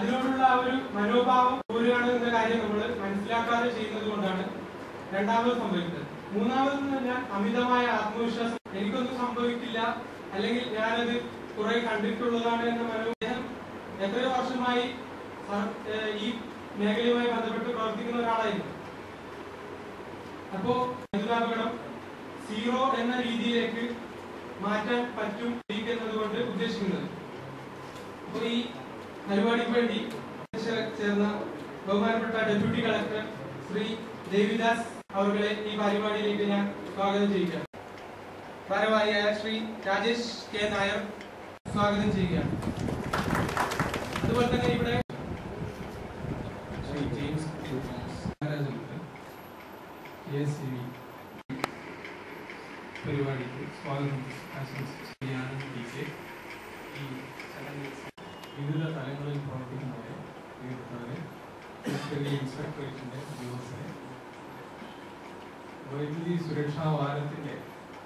അതിനോടുള്ള ആ ഒരു മനോഭാവം പോരുകയാണ് എന്ന കാര്യം നമ്മൾ മനസ്സിലാക്കാതെ ചെയ്യുന്നത് കൊണ്ടാണ് രണ്ടാമത് സംഭവിക്കുന്നത് മൂന്നാമത് എന്ന് പറഞ്ഞാൽ അമിതമായ ആത്മവിശ്വാസം എനിക്കൊന്നും സംഭവിക്കില്ല അല്ലെങ്കിൽ ഞാനത് കുറെ കണ്ടിട്ടുള്ളതാണ് എന്ന മനോഭാവം എത്രയോ വർഷമായി സർ- ഏഹ് ഈ മേഖലയുമായി ബന്ധപ്പെട്ട് പ്രവർത്തിക്കുന്ന ഒരാളായിരുന്നു അപ്പോ വൈദ്യുതാപകടം സീറോ എന്ന രീതിയിലേക്ക് മാറ്റാൻ പറ്റും എന്നതുകൊണ്ട് ഉദ്ദേശിക്കുന്നത് അപ്പൊ ഈ പരിപാടിക്ക് വേണ്ടി ചേർന്ന ബഹുമാനപ്പെട്ട ഡെപ്യൂട്ടി കളക്ടർ ശ്രീ ദേവിദാസ് അവരുടെ ഈ പരിപാടിയിലേക്ക് ഞാൻ സ്വാഗതം ചെയ്യുകയാണ് ഭാരവാഹിയായ ശ്രീ രാജേഷ് കെ നായർ സ്വാഗതം ചെയ്യുകയാണ് അതുപോലെ തന്നെ ഇവിടെ Shri James K Thomas Maharajapuram K S C V പരിപാടിക്ക് സ്വാഗതം ആശംസിച്ച് ശ്രീ ആനന്ദ് ടി കെ ഈ ചടങ്ങിൽ വിവിധ തലങ്ങളിൽ പ്രവർത്തിക്കുന്നവരെ തീർത്തവരെ ഫിഷറി ഇൻസ്പെക്ടറേറ്റിന്റെ ഉദ്യോഗസ്ഥരെ വൈദ്യുതി സുരക്ഷാ വാരത്തിന്റെ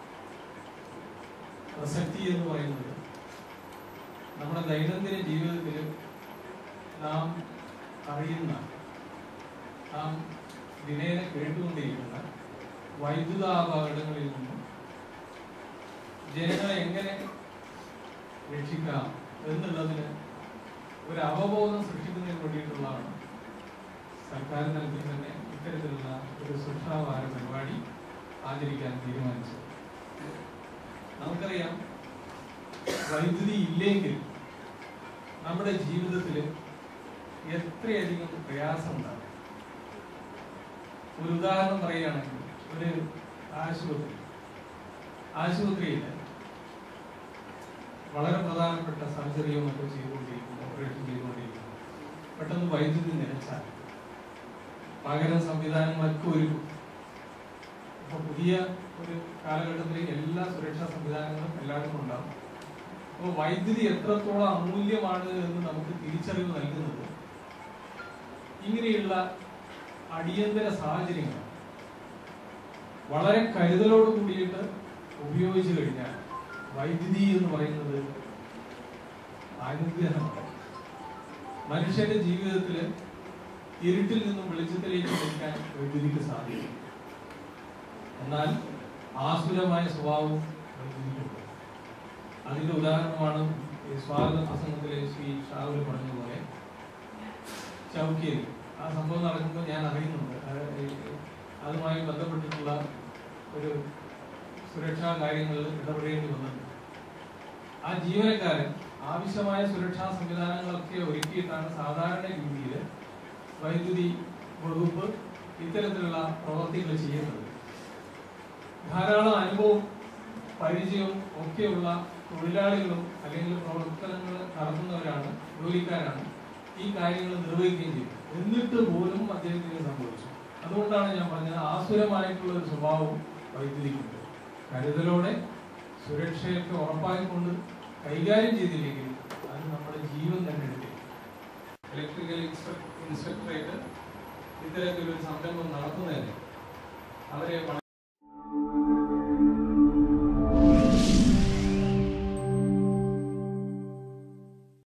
പ്രസക്തി എന്ന് പറയുന്നത് നമ്മുടെ ദൈനംദിന ജീവിതത്തിൽ നാം അറിയുന്ന നാം ദിനേന കേട്ടുകൊണ്ടിരിക്കുന്ന വൈദ്യുതാപകടങ്ങളിൽ നിന്നും ജനങ്ങളെ എങ്ങനെ രക്ഷിക്കാം എന്നുള്ളതിന് ഒരു അവബോധം സൃഷ്ടിക്കുന്നതിന് വേണ്ടിയിട്ടുള്ളതാണ് സർക്കാർ തലത്തിൽ തന്നെ ഇത്തരത്തിലുള്ള ഒരു സുരക്ഷാവാര പരിപാടി ആചരിക്കാൻ തീരുമാനിച്ചത് നമുക്കറിയാം വൈദ്യുതി ഇല്ലെങ്കിൽ നമ്മുടെ ജീവിതത്തിൽ എത്രയധികം പ്രയാസമുണ്ടാകും ഒരു ഉദാഹരണം പറയുകയാണെങ്കിൽ ഒരു ആശുപത്രി ആശുപത്രിയിൽ വളരെ പ്രധാനപ്പെട്ട സർജറിയോ മറ്റോ ചെയ്തുകൊണ്ടിരിക്കുന്നു ഓപ്പറേഷൻ ചെയ്തുകൊണ്ടിരിക്കുന്നു പെട്ടെന്ന് വൈദ്യുതി നിലച്ചാൽ പകരം സംവിധാനങ്ങളൊക്കെ ഒരുക്കും അപ്പൊ പുതിയ ഒരു കാലഘട്ടത്തിൽ എല്ലാ സുരക്ഷാ സംവിധാനങ്ങളും എല്ലായിടത്തും ഉണ്ടാകും അപ്പോൾ വൈദ്യുതി എത്രത്തോളം അമൂല്യമാണ് എന്ന് നമുക്ക് തിരിച്ചറിവ് നൽകുന്നത് ഇങ്ങനെയുള്ള അടിയന്തര സാഹചര്യങ്ങൾ വളരെ കരുതലോട് കൂടിയിട്ട് ഉപയോഗിച്ചു കഴിഞ്ഞാൽ വൈദ്യുതി എന്ന് പറയുന്നത് അനുഗ്രഹമാണ് മനുഷ്യന്റെ ജീവിതത്തിൽ ഇരുട്ടിൽ നിന്നും വെളിച്ചത്തിലേക്ക് നയിക്കാൻ വൈദ്യുതിക്ക് സാധിക്കും എന്നാൽ ആസുരമായ സ്വഭാവവും വൈദ്യുതിക്കുണ്ട് അതിന്റെ ഉദാഹരണമാണ് ഈ സ്വാഗത പ്രസംഗത്തിലെ ശ്രീ ഷാഹുൽ പറഞ്ഞതുപോലെ ചൗക്കിയിൽ ആ സംഭവം നടക്കുമ്പോൾ ഞാൻ അറിയുന്നുണ്ട് അത് ഈ അതുമായി ബന്ധപ്പെട്ടിട്ടുള്ള ഒരു സുരക്ഷാ കാര്യങ്ങളിൽ ഇടപെടേണ്ടി വന്നിട്ടുണ്ട് ആ ജീവനക്കാരൻ ആവശ്യമായ സുരക്ഷാ സംവിധാനങ്ങളൊക്കെ ഒരുക്കിയിട്ടാണ് സാധാരണ രീതിയിൽ വൈദ്യുതി വകുപ്പ് ഇത്തരത്തിലുള്ള പ്രവർത്തികൾ ചെയ്യുന്നത് ധാരാളം അനുഭവം പരിചയവും ഒക്കെയുള്ള തൊഴിലാളികളും അല്ലെങ്കിൽ പ്രവർത്തനങ്ങൾ നടത്തുന്നവരാണ് ജോലിക്കാരാണ് ഈ കാര്യങ്ങൾ നിർവഹിക്കുകയും ചെയ്തു എന്നിട്ട് പോലും അദ്ദേഹത്തിന് സംഭവിച്ചു അതുകൊണ്ടാണ് ഞാൻ പറഞ്ഞത് ആസുരമായിട്ടുള്ള ഒരു സ്വഭാവം വൈദ്യുതിക്കുണ്ട് കരുതലോടെ സുരക്ഷയൊക്കെ ഉറപ്പാക്കിക്കൊണ്ട് കൈകാര്യം ചെയ്തില്ലെങ്കിൽ അത് നമ്മുടെ ജീവൻ തന്നെ എടുക്കും ഇലക്ട്രിക്കൽ ഇൻസ്പെക്ടറേറ്റ് ഇത്തരത്തിലൊരു സംരംഭം നടത്തുന്നതിന് അവരെ വളരെ